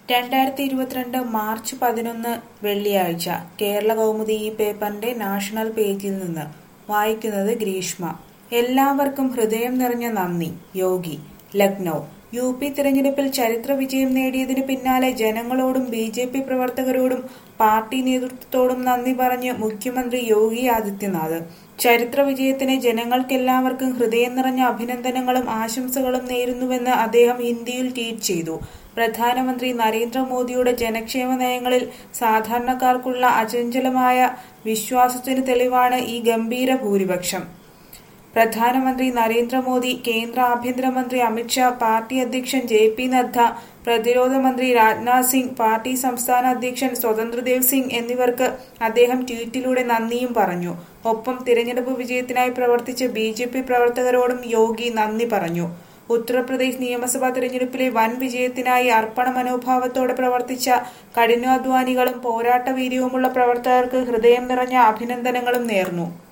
രണ്ടായിരത്തി ഇരുപത്തിരണ്ട് മാർച്ച് പതിനൊന്ന് വെള്ളിയാഴ്ച കേരള കൗമുദി ഈ പേപ്പറിന്റെ നാഷണൽ പേജിൽ നിന്ന് വായിക്കുന്നത് ഗ്രീഷ്മ എല്ലാവർക്കും ഹൃദയം നിറഞ്ഞ നന്ദി യോഗി ലക്നൗ യു പി തിരഞ്ഞെടുപ്പിൽ ചരിത്ര വിജയം നേടിയതിനു പിന്നാലെ ജനങ്ങളോടും ബി ജെ പി പ്രവർത്തകരോടും പാർട്ടി നേതൃത്വത്തോടും നന്ദി പറഞ്ഞ് മുഖ്യമന്ത്രി യോഗി ആദിത്യനാഥ് ചരിത്ര വിജയത്തിന് ജനങ്ങൾക്കെല്ലാവർക്കും ഹൃദയം നിറഞ്ഞ അഭിനന്ദനങ്ങളും ആശംസകളും നേരുന്നുവെന്ന് അദ്ദേഹം ഹിന്ദിയിൽ ട്വീറ്റ് ചെയ്തു പ്രധാനമന്ത്രി നരേന്ദ്രമോദിയുടെ ജനക്ഷേമ നയങ്ങളിൽ സാധാരണക്കാർക്കുള്ള അചഞ്ചലമായ വിശ്വാസത്തിന് തെളിവാണ് ഈ ഗംഭീര ഭൂരിപക്ഷം പ്രധാനമന്ത്രി നരേന്ദ്രമോദി കേന്ദ്ര ആഭ്യന്തരമന്ത്രി അമിത്ഷാ പാർട്ടി അധ്യക്ഷൻ ജെ പി നദ്ദ പ്രതിരോധ മന്ത്രി രാജ്നാഥ് സിംഗ് പാർട്ടി സംസ്ഥാന അധ്യക്ഷൻ സ്വതന്ത്രദേവ് സിംഗ് എന്നിവർക്ക് അദ്ദേഹം ട്വീറ്റിലൂടെ നന്ദിയും പറഞ്ഞു ഒപ്പം തിരഞ്ഞെടുപ്പ് വിജയത്തിനായി പ്രവർത്തിച്ച ബി ജെ പി പ്രവർത്തകരോടും യോഗി നന്ദി പറഞ്ഞു ഉത്തർപ്രദേശ് നിയമസഭാ തെരഞ്ഞെടുപ്പിലെ വൻ വിജയത്തിനായി അർപ്പണ മനോഭാവത്തോടെ പ്രവർത്തിച്ച കഠിനാധ്വാനികളും പോരാട്ട വീര്യവുമുള്ള പ്രവർത്തകർക്ക് ഹൃദയം നിറഞ്ഞ അഭിനന്ദനങ്ങളും നേർന്നു